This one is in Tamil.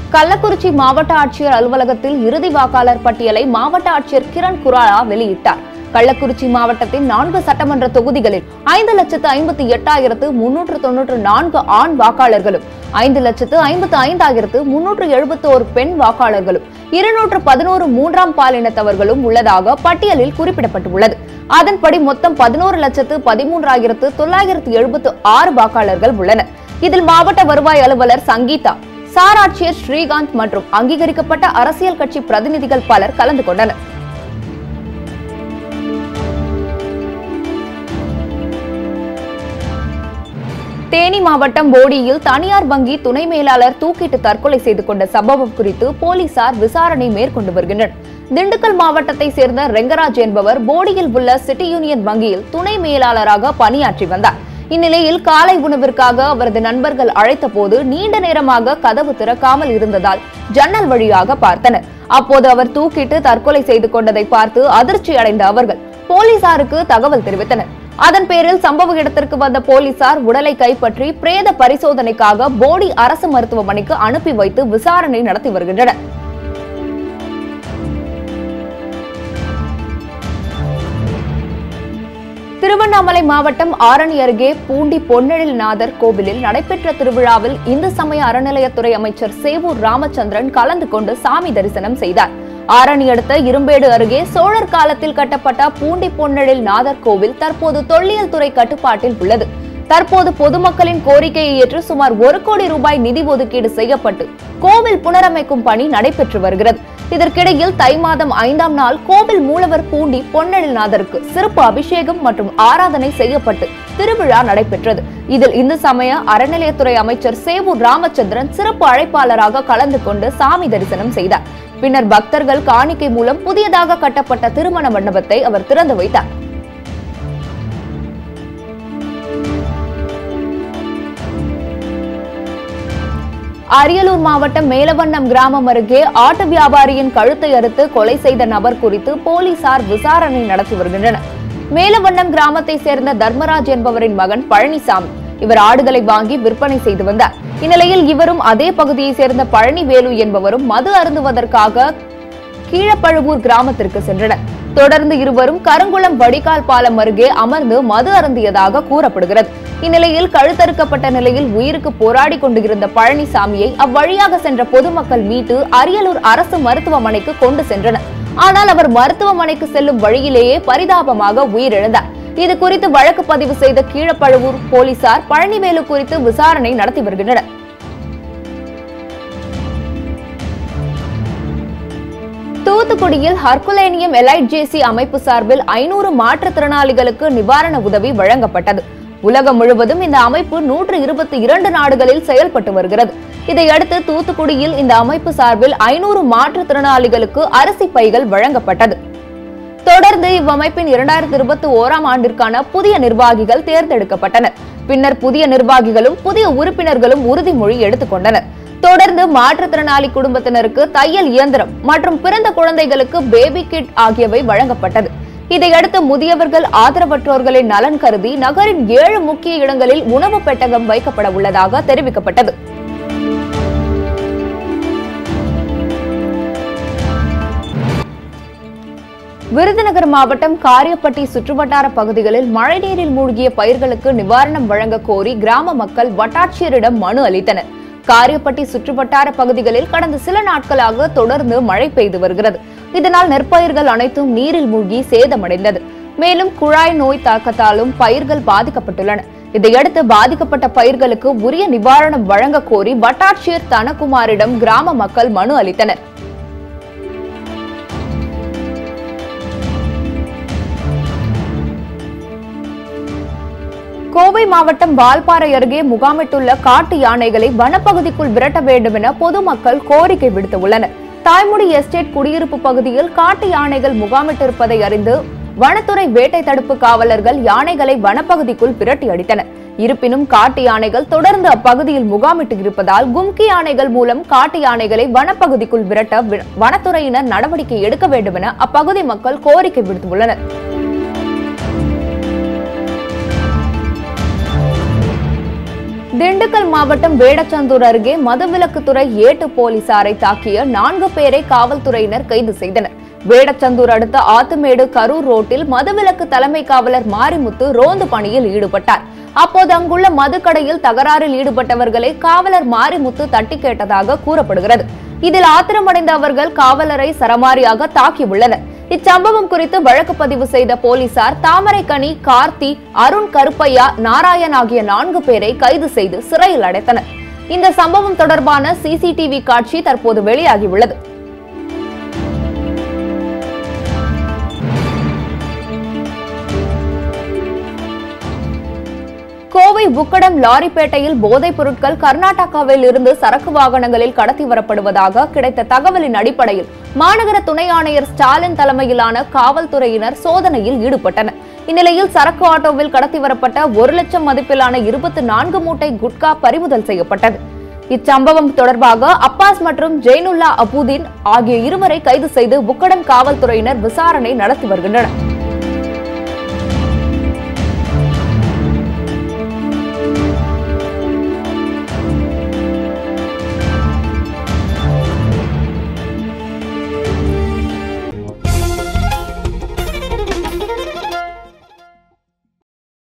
கள்ளக்குறிச்சி மாவட்ட ஆட்சியர் அலுவலகத்தில் இறுதி வாக்காளர் பட்டியலை மாவட்ட ஆட்சியர் கிரண் குராலா வெளியிட்டார் கள்ளக்குறிச்சி மாவட்டத்தின் நான்கு சட்டமன்ற தொகுதிகளில் ஐந்து லட்சத்து ஐம்பத்தி எட்டாயிரத்து முன்னூற்று தொன்னூற்று நான்கு ஆண் வாக்காளர்களும் ஐந்து லட்சத்து ஐம்பத்து ஐந்தாயிரத்து முன்னூற்று எழுபத்தோரு பெண் வாக்காளர்களும் இருநூற்று பதினோரு மூன்றாம் பாலினத்தவர்களும் உள்ளதாக பட்டியலில் குறிப்பிடப்பட்டுள்ளது அதன்படி மொத்தம் பதினோரு லட்சத்து பதிமூன்றாயிரத்து தொள்ளாயிரத்து எழுபத்து ஆறு வாக்காளர்கள் உள்ளனர் இதில் மாவட்ட வருவாய் அலுவலர் சங்கீதா சார் ஆட்சியர் ஸ்ரீகாந்த் மற்றும் அங்கீகரிக்கப்பட்ட அரசியல் கட்சி பிரதிநிதிகள் பலர் கலந்து கொண்டனர் தேனி மாவட்டம் போடியில் தனியார் வங்கி துணை மேலாளர் தூக்கிட்டு தற்கொலை செய்து கொண்ட சம்பவம் குறித்து போலீசார் விசாரணை மேற்கொண்டு வருகின்றனர் திண்டுக்கல் மாவட்டத்தை சேர்ந்த ரெங்கராஜ் என்பவர் போடியில் உள்ள சிட்டி யூனியன் வங்கியில் துணை மேலாளராக பணியாற்றி வந்தார் இந்நிலையில் காலை உணவிற்காக அவரது நண்பர்கள் அழைத்த போது நீண்ட நேரமாக கதவு திறக்காமல் இருந்ததால் ஜன்னல் வழியாக பார்த்தனர் அப்போது அவர் தூக்கிட்டு தற்கொலை செய்து கொண்டதை பார்த்து அதிர்ச்சி அடைந்த அவர்கள் போலீசாருக்கு தகவல் தெரிவித்தனர் அதன் பேரில் சம்பவ இடத்திற்கு வந்த போலீசார் உடலை கைப்பற்றி பிரேத பரிசோதனைக்காக போடி அரசு மருத்துவமனைக்கு அனுப்பி வைத்து விசாரணை நடத்தி வருகின்றனர் திருவண்ணாமலை மாவட்டம் ஆரணி அருகே பூண்டி பொன்னெழில் நாதர் கோவிலில் நடைபெற்ற திருவிழாவில் இந்து சமய அறநிலையத்துறை அமைச்சர் சேவூர் ராமச்சந்திரன் கலந்து கொண்டு சாமி தரிசனம் செய்தார் ஆரணி அடுத்த இரும்பேடு அருகே சோழர் காலத்தில் கட்டப்பட்ட பூண்டி பொன்னெழில் நாதர் கோவில் தற்போது தொல்லியல் துறை கட்டுப்பாட்டில் உள்ளது தற்போது பொதுமக்களின் கோரிக்கையை ஏற்று சுமார் ஒரு கோடி ரூபாய் நிதி ஒதுக்கீடு செய்யப்பட்டு கோவில் புனரமைக்கும் பணி நடைபெற்று வருகிறது இதற்கிடையில் தை மாதம் ஐந்தாம் நாள் கோவில் மூலவர் பூண்டி பொன்னெழில்நாதருக்கு சிறப்பு அபிஷேகம் மற்றும் ஆராதனை செய்யப்பட்டு திருவிழா நடைபெற்றது இதில் இந்து சமய அறநிலையத்துறை அமைச்சர் சேவூர் ராமச்சந்திரன் சிறப்பு அழைப்பாளராக கலந்து கொண்டு சாமி தரிசனம் செய்தார் பின்னர் பக்தர்கள் காணிக்கை மூலம் புதியதாக கட்டப்பட்ட திருமண மண்டபத்தை அவர் திறந்து வைத்தார் அரியலூர் மாவட்டம் மேலவண்ணம் கிராமம் அருகே ஆட்டு வியாபாரியின் கழுத்தை அறுத்து கொலை செய்த நபர் குறித்து போலீசார் விசாரணை நடத்தி வருகின்றனர் மேலவண்ணம் கிராமத்தை சேர்ந்த தர்மராஜ் என்பவரின் மகன் பழனிசாமி இவர் ஆடுகளை வாங்கி விற்பனை செய்து வந்தார் இந்நிலையில் இவரும் அதே பகுதியை சேர்ந்த பழனிவேலு என்பவரும் மது அருந்துவதற்காக கீழப்பழுவூர் கிராமத்திற்கு சென்றனர் தொடர்ந்து இருவரும் கருங்குளம் வடிகால் பாலம் அருகே அமர்ந்து மது அருந்தியதாக கூறப்படுகிறது இந்நிலையில் கழுத்தறுக்கப்பட்ட நிலையில் உயிருக்கு போராடி கொண்டிருந்த பழனிசாமியை அவ்வழியாக சென்ற பொதுமக்கள் மீட்டு அரியலூர் அரசு மருத்துவமனைக்கு கொண்டு சென்றனர் ஆனால் அவர் மருத்துவமனைக்கு செல்லும் வழியிலேயே பரிதாபமாக உயிரிழந்தார் இது குறித்து வழக்கு பதிவு செய்த கீழப்பழுவூர் போலீசார் பழனிவேலு குறித்து விசாரணை நடத்தி வருகின்றனர் தூத்துக்குடியில் ஹர்குலேனியம் எலைட் ஜேசி அமைப்பு சார்பில் ஐநூறு மாற்றுத்திறனாளிகளுக்கு நிவாரண உதவி வழங்கப்பட்டது உலகம் முழுவதும் இந்த அமைப்பு நூற்று இருபத்தி இரண்டு நாடுகளில் செயல்பட்டு வருகிறது இதையடுத்து தூத்துக்குடியில் இந்த அமைப்பு சார்பில் ஐநூறு மாற்றுத்திறனாளிகளுக்கு அரிசி பைகள் வழங்கப்பட்டது தொடர்ந்து இவ்வமைப்பின் இரண்டாயிரத்தி இருபத்தி ஓராம் ஆண்டிற்கான புதிய நிர்வாகிகள் தேர்ந்தெடுக்கப்பட்டனர் பின்னர் புதிய நிர்வாகிகளும் புதிய உறுப்பினர்களும் உறுதிமொழி எடுத்துக்கொண்டனர் தொடர்ந்து மாற்றுத்திறனாளி குடும்பத்தினருக்கு தையல் இயந்திரம் மற்றும் பிறந்த குழந்தைகளுக்கு பேபி கிட் ஆகியவை வழங்கப்பட்டது இதையடுத்து முதியவர்கள் ஆதரவற்றோர்களின் நலன் கருதி நகரின் ஏழு முக்கிய இடங்களில் உணவு பெட்டகம் வைக்கப்பட உள்ளதாக தெரிவிக்கப்பட்டது விருதுநகர் மாவட்டம் காரியப்பட்டி சுற்றுவட்டார பகுதிகளில் மழைநீரில் மூழ்கிய பயிர்களுக்கு நிவாரணம் வழங்க கோரி கிராம மக்கள் வட்டாட்சியரிடம் மனு அளித்தனர் காரியப்பட்டி சுற்றுவட்டார பகுதிகளில் கடந்த சில நாட்களாக தொடர்ந்து மழை பெய்து வருகிறது இதனால் நெற்பயிர்கள் அனைத்தும் நீரில் மூழ்கி சேதமடைந்தது மேலும் குழாய் நோய் தாக்கத்தாலும் பயிர்கள் பாதிக்கப்பட்டுள்ளன இதையடுத்து பாதிக்கப்பட்ட பயிர்களுக்கு உரிய நிவாரணம் வழங்க கோரி வட்டாட்சியர் தனகுமாரிடம் கிராம மக்கள் மனு அளித்தனர் கோவை மாவட்டம் வால்பாறை அருகே முகாமிட்டுள்ள காட்டு யானைகளை வனப்பகுதிக்குள் விரட்ட வேண்டும் என பொதுமக்கள் கோரிக்கை விடுத்துள்ளனர் தாய்முடி எஸ்டேட் குடியிருப்பு பகுதியில் காட்டு யானைகள் முகாமிட்டிருப்பதை அறிந்து வனத்துறை வேட்டை தடுப்பு காவலர்கள் யானைகளை வனப்பகுதிக்குள் விரட்டி அடித்தனர் இருப்பினும் காட்டு யானைகள் தொடர்ந்து அப்பகுதியில் முகாமிட்டு இருப்பதால் கும்கி யானைகள் மூலம் காட்டு யானைகளை வனப்பகுதிக்குள் விரட்ட வி- வனத்துறையினர் நடவடிக்கை எடுக்க வேண்டும் என அப்பகுதி மக்கள் கோரிக்கை விடுத்துள்ளனர் திண்டுக்கல் மாவட்டம் வேடச்சந்தூர் அருகே மதுவிலக்குத்துறை ஏட்டு போலீசாரை தாக்கிய நான்கு பேரை காவல்துறையினர் கைது செய்தனர் வேடச்சந்தூர் அடுத்த ஆத்துமேடு கரூர் ரோட்டில் மதுவிலக்கு தலைமை காவலர் மாரிமுத்து ரோந்து பணியில் ஈடுபட்டார் அப்போது அங்குள்ள மதுக்கடையில் தகராறில் ஈடுபட்டவர்களை காவலர் மாரிமுத்து தட்டி கேட்டதாக கூறப்படுகிறது இதில் ஆத்திரமடைந்த அவர்கள் காவலரை சரமாரியாக தாக்கியுள்ளனர் இச்சம்பவம் குறித்து வழக்கு பதிவு செய்த போலீசார் தாமரைக்கனி கார்த்தி அருண் கருப்பையா நாராயண் ஆகிய நான்கு பேரை கைது செய்து சிறையில் அடைத்தனர் இந்த சம்பவம் தொடர்பான சிசிடிவி காட்சி தற்போது வெளியாகியுள்ளது கோவை புக்கடம் லாரிப்பேட்டையில் போதைப் பொருட்கள் கர்நாடகாவில் இருந்து சரக்கு வாகனங்களில் கடத்தி வரப்படுவதாக கிடைத்த தகவலின் அடிப்படையில் மாநகர துணை ஆணையர் ஸ்டாலின் தலைமையிலான காவல்துறையினர் சோதனையில் ஈடுபட்டனர் இந்நிலையில் சரக்கு ஆட்டோவில் கடத்தி வரப்பட்ட ஒரு லட்சம் மதிப்பிலான இருபத்தி நான்கு மூட்டை குட்கா பறிமுதல் செய்யப்பட்டது இச்சம்பவம் தொடர்பாக அப்பாஸ் மற்றும் ஜெயினுல்லா அபுதீன் ஆகிய இருவரை கைது செய்து புக்கடம் காவல்துறையினர் விசாரணை நடத்தி வருகின்றனர்